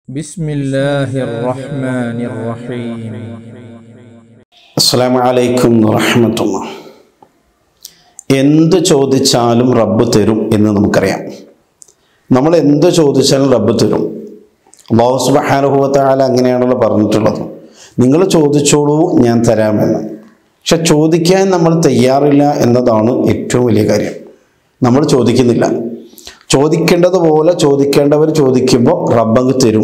بسم الله الرحمن الرحيم അസ്സാം വലൈക്കും വറഹമത്തുള്ള എന്ത് ചോദിച്ചാലും റബ്ബ് തരും എന്ന് നമുക്കറിയാം നമ്മൾ എന്ത് ചോദിച്ചാലും റബ്ബ് തരും അള്ളാഹു സുബഹാനുഭവത്താല അങ്ങനെയാണല്ലോ പറഞ്ഞിട്ടുള്ളത് നിങ്ങൾ ചോദിച്ചോളൂ ഞാൻ തരാമെന്ന് പക്ഷെ ചോദിക്കാൻ നമ്മൾ തയ്യാറില്ല എന്നതാണ് ഏറ്റവും വലിയ കാര്യം നമ്മൾ ചോദിക്കുന്നില്ല ചോദിക്കേണ്ടതുപോലെ ചോദിക്കേണ്ടവർ ചോദിക്കുമ്പോൾ റബ്ബങ്ങ് തരും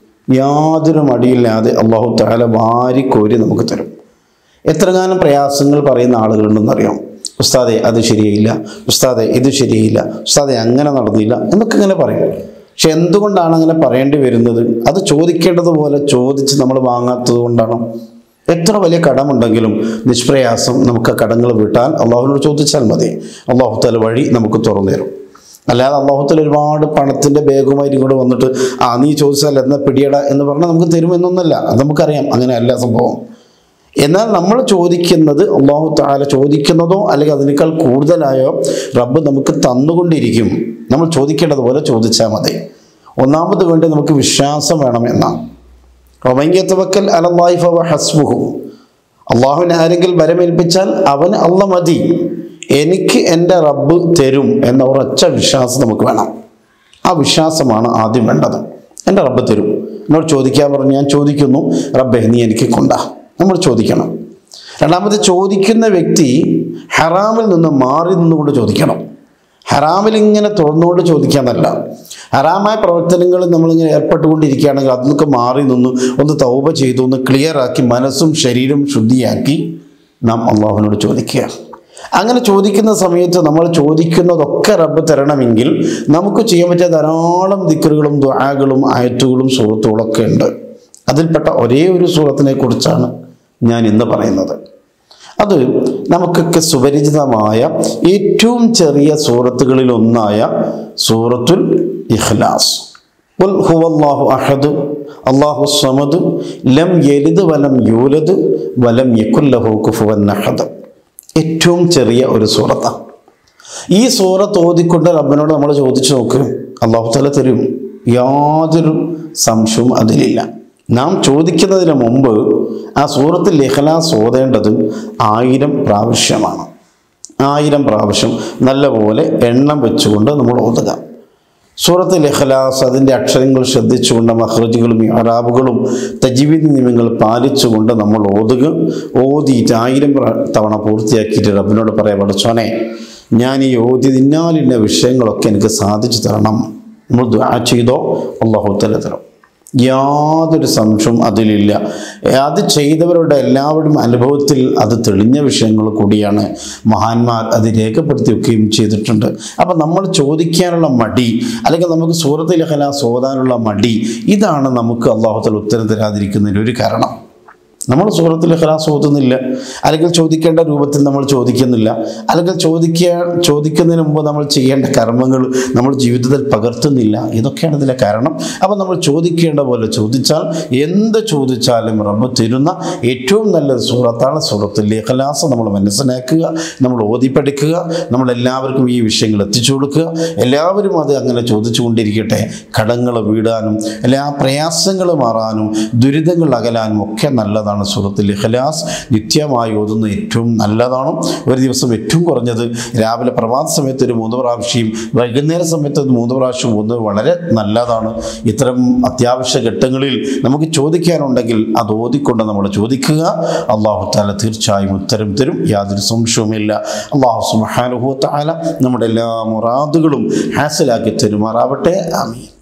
യാതൊരു മടിയില്ലാതെ അള്ളാഹു താല വാരിക്കോരി നമുക്ക് തരും എത്രകാലം പ്രയാസങ്ങൾ പറയുന്ന ആളുകളുണ്ടെന്നറിയാം ഉസ്താദെ അത് ശരിയായില്ല ഉസ്താദെ ഇത് ശരിയായില്ല ഉസ്താദെ അങ്ങനെ നടന്നില്ല എന്നൊക്കെ ഇങ്ങനെ പറയും പക്ഷെ എന്തുകൊണ്ടാണ് അങ്ങനെ പറയേണ്ടി വരുന്നത് അത് ചോദിക്കേണ്ടതുപോലെ ചോദിച്ച് നമ്മൾ വാങ്ങാത്തത് കൊണ്ടാണ് എത്ര വലിയ കടമുണ്ടെങ്കിലും നിഷ്പ്രയാസം നമുക്ക് ആ കടങ്ങൾ വിട്ടാൽ അള്ളാഹുവിനോട് ചോദിച്ചാൽ മതി അള്ളാഹു തല വഴി നമുക്ക് തുറന്നു തരും അല്ലാതെ അള്ളാഹുത്തിൽ ഒരുപാട് പണത്തിൻ്റെ ബാഗുമായിട്ട് ഇങ്ങോട്ട് വന്നിട്ട് ആ നീ ചോദിച്ചാൽ എന്നാ പിടിയട എന്ന് പറഞ്ഞാൽ നമുക്ക് തരുമെന്നൊന്നല്ല അത് നമുക്കറിയാം അങ്ങനെയല്ല സംഭവം എന്നാൽ നമ്മൾ ചോദിക്കുന്നത് അള്ളാഹു താല ചോദിക്കുന്നതോ അല്ലെങ്കിൽ അതിനേക്കാൾ കൂടുതലായോ റബ്ബ് നമുക്ക് തന്നുകൊണ്ടിരിക്കും നമ്മൾ ചോദിക്കേണ്ടതുപോലെ ചോദിച്ചാൽ മതി ഒന്നാമത് വേണ്ടി നമുക്ക് വിശ്വാസം വേണം എന്നാണ് ഒമയ്യത്തവക്കൽ അലല്ലാഹിഫ ഹസ്ബുഹു അള്ളാഹുവിനെ ആരെങ്കിലും വരമേൽപ്പിച്ചാൽ അവന് അല്ല മതി എനിക്ക് എൻ്റെ റബ്ബ് തരും എന്ന ഉറച്ച വിശ്വാസം നമുക്ക് വേണം ആ വിശ്വാസമാണ് ആദ്യം വേണ്ടത് എൻ്റെ റബ്ബ് തരും എന്നോട് ചോദിക്കാൻ പറഞ്ഞു ഞാൻ ചോദിക്കുന്നു റബ്ബെ നീ എനിക്ക് കൊണ്ടാ നമ്മൾ ചോദിക്കണം രണ്ടാമത് ചോദിക്കുന്ന വ്യക്തി ഹറാമിൽ നിന്ന് മാറി നിന്നുകൊണ്ട് ചോദിക്കണം ഹറാമിൽ ഇങ്ങനെ തുറന്നുകൊണ്ട് ചോദിക്കാന്നല്ല ഹറാമായ പ്രവർത്തനങ്ങളിൽ നമ്മളിങ്ങനെ ഏർപ്പെട്ടുകൊണ്ടിരിക്കുകയാണെങ്കിൽ അതിനൊക്കെ മാറി നിന്ന് ഒന്ന് തൗബ ചെയ്തു ഒന്ന് ക്ലിയർ ആക്കി മനസ്സും ശരീരവും ശുദ്ധിയാക്കി നാം അള്ളാഹുവിനോട് ചോദിക്കുക അങ്ങനെ ചോദിക്കുന്ന സമയത്ത് നമ്മൾ ചോദിക്കുന്നതൊക്കെ റബ്ബ് തരണമെങ്കിൽ നമുക്ക് ചെയ്യാൻ പറ്റിയ ധാരാളം ദിക്കറുകളും ദ്വാകളും ആയത്തുകളും സുഹൃത്തുക്കളും ഒക്കെ ഉണ്ട് അതിൽപ്പെട്ട ഒരേ ഒരു സൂറത്തിനെ കുറിച്ചാണ് ഞാൻ ഇന്ന് പറയുന്നത് അത് നമുക്കൊക്കെ സുപരിചിതമായ ഏറ്റവും ചെറിയ സൂറത്തുകളിൽ ഒന്നായ സൂറത്തുൽ ഇഖ്ലാസ് ഉൽ ഹുവല്ലാഹു അഹദ് അള്ളാഹു സമദ് ലം യലിദ് വലം യൂലദ് വലം യക്കുല്ലഹു കുഫുവൻ അഹദ് ഏറ്റവും ചെറിയ ഒരു സൂറത്താണ് ഈ സൂറത്ത് ഓതിക്കൊണ്ട് റബ്ബിനോട് നമ്മൾ ചോദിച്ചു നോക്ക് അള്ളാഹു തല തരും യാതൊരു സംശയവും അതിലില്ല നാം ചോദിക്കുന്നതിന് മുമ്പ് ആ സൂറത്തിൽ ഇഖ്ലാസ് ഓതേണ്ടത് ആയിരം പ്രാവശ്യമാണ് ആയിരം പ്രാവശ്യം നല്ലപോലെ എണ്ണം വെച്ചുകൊണ്ട് നമ്മൾ ഓതുക സൂറത്തിൽ ഇഖ്ലാസ് അതിൻ്റെ അക്ഷരങ്ങൾ ശ്രദ്ധിച്ചുകൊണ്ട് മഹ്റജുകളും അറാബുകളും തജീവിദ് നിയമങ്ങൾ പാലിച്ചുകൊണ്ട് നമ്മൾ ഓതുക ഓതിയിട്ട് ആയിരം പ്ര- തവണ പൂർത്തിയാക്കിയിട്ട് റബ്ബിനോട് പറയാം പഠിച്ചോനെ ഞാൻ ഈ ഓതി ഇന്നാലിന്ന വിഷയങ്ങളൊക്കെ എനിക്ക് സാധിച്ചു തരണം നമ്മൾ ദ്വാ ചെയ്തോ അള്ളാഹു തല തരും യാതൊരു സംശയവും അതിലില്ല അത് ചെയ്തവരുടെ എല്ലാവരുടെയും അനുഭവത്തിൽ അത് തെളിഞ്ഞ വിഷയങ്ങൾ കൂടിയാണ് മഹാന്മാർ അത് രേഖപ്പെടുത്തി വെക്കുകയും ചെയ്തിട്ടുണ്ട് അപ്പം നമ്മൾ ചോദിക്കാനുള്ള മടി അല്ലെങ്കിൽ നമുക്ക് സൂറത്തിൽ ഹലാസ് ഓതാനുള്ള മടി ഇതാണ് നമുക്ക് അള്ളാഹുത്തൽ ഉത്തരം തരാതിരിക്കുന്നതിന് ഒരു കാരണം നമ്മൾ സൂറത്തിൽ ഇഖ്ലാസ് ഓതുന്നില്ല അല്ലെങ്കിൽ ചോദിക്കേണ്ട രൂപത്തിൽ നമ്മൾ ചോദിക്കുന്നില്ല അല്ലെങ്കിൽ ചോദിക്കാൻ ചോദിക്കുന്നതിന് മുമ്പ് നമ്മൾ ചെയ്യേണ്ട കർമ്മങ്ങൾ നമ്മൾ ജീവിതത്തിൽ പകർത്തുന്നില്ല ഇതൊക്കെയാണ് ഇതിൻ്റെ കാരണം അപ്പം നമ്മൾ ചോദിക്കേണ്ട പോലെ ചോദിച്ചാൽ എന്ത് ചോദിച്ചാലും റബ്ബ് തരുന്ന ഏറ്റവും നല്ലൊരു സൂറത്താണ് സൂറത്തിൽ ഇഖ്ലാസ് നമ്മൾ മനസ്സിലാക്കുക നമ്മൾ ഓതി പഠിക്കുക നമ്മൾ എല്ലാവർക്കും ഈ വിഷയങ്ങൾ എത്തിച്ചു കൊടുക്കുക എല്ലാവരും അത് അങ്ങനെ ചോദിച്ചുകൊണ്ടിരിക്കട്ടെ കടങ്ങൾ വീടാനും എല്ലാ പ്രയാസങ്ങൾ മാറാനും ദുരിതങ്ങൾ അകലാനും ഒക്കെ നല്ലതാണ് സുഹൃത്തിൽ ഇഖ്ലാസ് നിത്യമായി ഓതുന്നത് ഏറ്റവും നല്ലതാണ് ഒരു ദിവസം ഏറ്റവും കുറഞ്ഞത് രാവിലെ പ്രഭാത സമയത്ത് ഒരു മൂന്ന് പ്രാവശ്യം വൈകുന്നേര സമയത്ത് ഒരു മൂന്ന് പ്രാവശ്യം ഓതുന്നത് വളരെ നല്ലതാണ് ഇത്തരം അത്യാവശ്യ ഘട്ടങ്ങളിൽ നമുക്ക് ചോദിക്കാനുണ്ടെങ്കിൽ അത് ഓതിക്കൊണ്ട് നമ്മൾ ചോദിക്കുക അള്ളാഹു താല തീർച്ചയായും ഉത്തരം തരും യാതൊരു സംശയവുമില്ല അള്ളാഹു സുബ്ഹാനഹു വ തആല നമ്മുടെ എല്ലാ മുറാദുകളും ഹാസിലാക്കി തരുമാറാവട്ടെ ആമീൻ